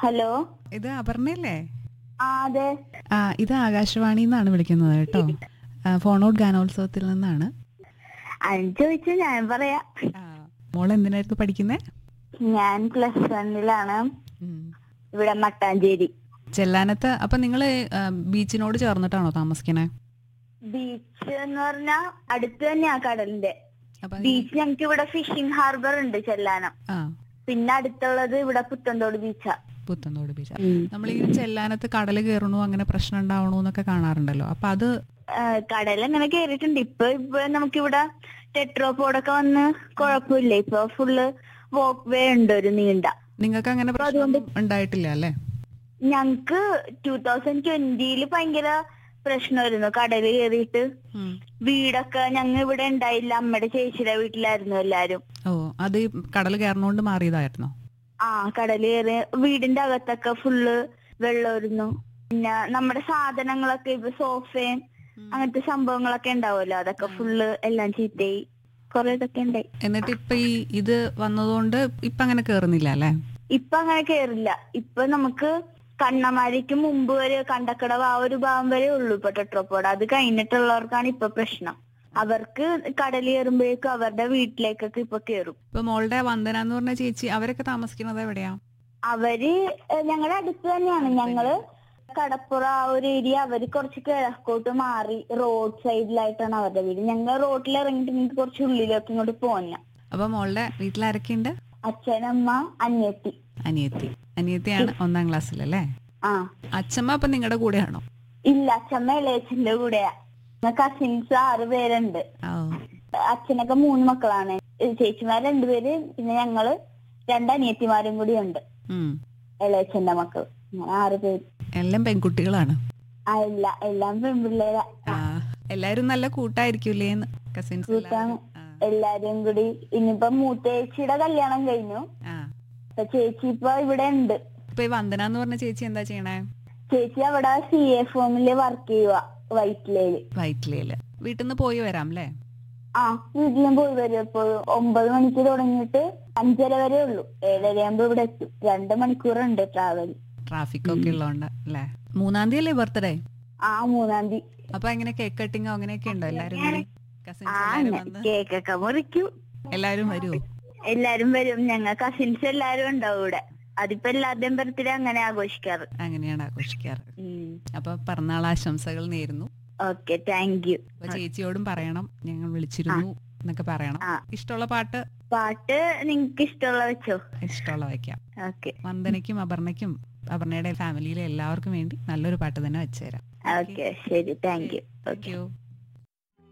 Hello ഇത് അപർണയല്ലേ ആ അതെ ആ ഇത് ആകാശവാണി എന്നാണ് വിളിക്കുന്നത് കേട്ടോ ആ, ഫോണോട്ട് ഗാനോത്സവത്തിൽ നിന്നാണ് അതിന് ചോദിച്ചു ഞാൻ പറയാ മോൾ എന്തിനായിരുന്നു പഠിക്കുന്നേ ഞാൻ പ്ലസ് വണ്ണിലാണ് ഇവിടെ മട്ടാഞ്ചേരി ചെല്ലാനത്ത് അപ്പൊ നിങ്ങള് ആ, ബീച്ചിനോട് ചേർന്നിട്ടാണോ താമസിക്കണേ ബീച്ച് എന്ന് പറഞ്ഞാ അടുത്ത് തന്നെയാ കടലിന്റെ അപ്പൊ ബീച്ച് ഞങ്ങക്ക് ഇവിടെ ഫിഷിംഗ് ഹാർബർ ഉണ്ട് ചെല്ലാനം ആ പിന്നെ അടുത്തുള്ളത് ഇവിടെ പുത്തൻതോട് ബീച്ചാ പുത്തൻതോട് ബീച്ച് നമ്മൾ ഈ ചെല്ലാനത്ത് കടല് കയറണു അങ്ങനെ പ്രശ്നം ഉണ്ടാവണു എന്നൊക്കെ കാണാറുണ്ടല്ലോ അപ്പൊ അത് കടൽ അങ്ങനെ കേറിയിട്ടുണ്ട് ഇപ്പൊ ഇപ്പൊ നമുക്കിവിടെ ടെട്രോപോഡൊക്കെ വന്ന് കുഴപ്പമില്ല ഇപ്പൊ ഫുള്ള് വോക്ക് വേ ഉണ്ട് ഒരു നീണ്ട നിങ്ങൾക്ക് അങ്ങനെ പ്രശ്നം ഉണ്ടായിട്ടില്ല അല്ലേ ഞങ്ങക്ക് ടൂ തൗസൻഡ് ട്വന്റിയില് ഭയങ്കര പ്രശ്നമായിരുന്നു കടല് കയറിയിട്ട് ഉം. വീടൊക്കെ ഞങ്ങ ഇവിടെ ഉണ്ടായില്ല അമ്മയുടെ ചേച്ചിയുടെ വീട്ടിലായിരുന്നു എല്ലാരും ഓ അത് ഈ കടൽ കയറണോണ്ട് മാറിയതായിരുന്നോ ആ കടല് കയറി വീടിന്റെ അകത്തൊക്കെ ഫുള്ള് വെള്ളമായിരുന്നു പിന്നെ നമ്മുടെ സാധനങ്ങളൊക്കെ ഇപ്പൊ സോഫയും അങ്ങനത്തെ സംഭവങ്ങളൊക്കെ ഉണ്ടാവുമല്ലോ അതൊക്കെ ഫുള്ള് എല്ലാം ചീത്തയായി കൊറേ ഇതൊക്കെ ഉണ്ടായി എന്നിട്ട് ഇപ്പൊ ഈ ഇത് വന്നതുകൊണ്ട് ഇപ്പൊ അങ്ങനെ കേറുന്നില്ല അല്ലേ ഇപ്പൊ അങ്ങനെ കേറില്ല ഇപ്പൊ നമുക്ക് കണ്ണമാരിക്ക് മുമ്പ് വരെ കണ്ടക്കടവ് ആ ഒരു ഭാഗം വരെ ഉള്ളൂ ഇപ്പൊ ടെട്രോപ്പോഡ് അത് കഴിഞ്ഞിട്ടുള്ളവർക്കാണ് ഇപ്പൊ പ്രശ്നം അവർക്ക് കടൽ കയറുമ്പോഴേക്കും അവരുടെ വീട്ടിലേക്കൊക്കെ ഇപ്പൊ കേറും ഇപ്പൊ മോളുടെ വന്ദന എന്ന് പറഞ്ഞ ചേച്ചി അവരൊക്കെ താമസിക്കുന്നത് എവിടെയാ അവര് ഏഹ്, ഞങ്ങളുടെ അടുത്ത് തന്നെയാണ് ഞങ്ങള് കടപ്പുറ ആ ഒരു ഏരിയ അവര് കുറച്ച് കിഴക്കോട്ട് മാറി റോഡ് സൈഡിലായിട്ടാണ് അവരുടെ വീട് ഞങ്ങൾ റോഡിൽ ഇറങ്ങിയിട്ട് നിങ്ങൾക്ക് കുറച്ച് ഉള്ളിലേക്ക് ഇങ്ങോട്ട് പോന്ന അപ്പൊ മോളുടെ വീട്ടിലാരൊക്കെയുണ്ട് അച്ഛനമ്മ അനിയത്തി അനിയത്തി അനിയത്തിയാണ് ഒന്നാം ക്ലാസ്സിലല്ലേ ആ അച്ഛമ്മ അപ്പൊ നിങ്ങളുടെ കൂടെയാണോ ഇല്ല അച്ഛമ്മ ഇളയച്ചന്റെ കൂടെയാ കസിൻസ് ആറ് പേരുണ്ട് ഓ അച്ഛനൊക്കെ മൂന്ന് മക്കളാണ് ചേച്ചിമാർ രണ്ടുപേര് പിന്നെ ഞങ്ങള് രണ്ട് അനിയത്തിമാരും കൂടി ഉണ്ട് ഉം. ഇളയച്ചന്റെ മക്കൾ അങ്ങനെ ആറ് പേര് എല്ലാം പെൺകുട്ടികളാണ് ആ എല്ലാ എല്ലാം പെൺപിള്ളേരാ ആ എല്ലാരും നല്ല കൂട്ടായിരിക്കൂലേ കസിൻസ് കൂട്ടാണ് എല്ലാരും കൂടി ഇനിയിപ്പൊ മൂത്ത ചേച്ചിയുടെ കല്യാണം കഴിഞ്ഞു ആ അപ്പൊ ചേച്ചി ഇപ്പൊ ഇവിടെ ഉണ്ട് ഇപ്പൊ ഈ വന്ദന എന്ന് പറഞ്ഞ ചേച്ചി എന്താ ചെയ്യണേ ചേച്ചി അവിടെ സി എഫ് ഫോമില് വർക്ക് ചെയ്യുക വൈറ്റിലേല് വൈറ്റിലയില് വീട്ടിൽ നിന്ന് പോയി വരാം അല്ലേ ആ വീട്ടിലും പോയി വരും ഇപ്പൊ ഒമ്പത് മണിക്ക് തുടങ്ങിയിട്ട് അഞ്ചര വരെ ഉള്ളൂ ഏഴര ആകുമ്പോ ഇവിടെ എത്തും രണ്ട് മണിക്കൂറുണ്ട് ട്രാവൽ ട്രാഫിക് ഒക്കെ ഉള്ളതുകൊണ്ട് അല്ലേ മൂന്നാം തീയതി അല്ലേ ബർത്ത്ഡേ ആ മൂന്നാം തീയതി അപ്പൊ എങ്ങനെ കേക്ക് കട്ടിങ്ങോ അങ്ങനെയൊക്കെ ഉണ്ടോ എല്ലാരും കൂടി കസിൻസ് ആ എല്ലാരും വന്ന് കേക്കൊക്കെ മുറിക്കും എല്ലാരും വരുമോ എല്ലാരും വരും ഞങ്ങൾ കസിൻസ് എല്ലാരും ഉണ്ടാവും ഇവിടെ അതിപ്പോ എല്ലാവരുടെയും ബർത്ത്ഡേ അങ്ങനെ ആഘോഷിക്കാറ് അങ്ങനെയാണ് ആഘോഷിക്കാറ് അപ്പൊ പിറന്നാൾ ആശംസകൾ നേരുന്നു ഓക്കെ താങ്ക് യു അപ്പൊ ചേച്ചിയോടും പറയണം ഞങ്ങൾ വിളിച്ചിരുന്നു എന്നൊക്കെ പറയണം ആ. ഇഷ്ടമുള്ള പാട്ട് പാട്ട് നിങ്ങക്ക് ഇഷ്ടമുള്ള വെച്ചോ ഇഷ്ടമുള്ള വയ്ക്കാം ഓക്കെ വന്ദനയ്ക്കും അപർണയ്ക്കും അപർണയുടെ ഫാമിലിയിലെ എല്ലാവർക്കും വേണ്ടി നല്ലൊരു പാട്ട് തന്നെ വെച്ചുതരാം ഓക്കെ ശരി താങ്ക് യു താങ്ക് യു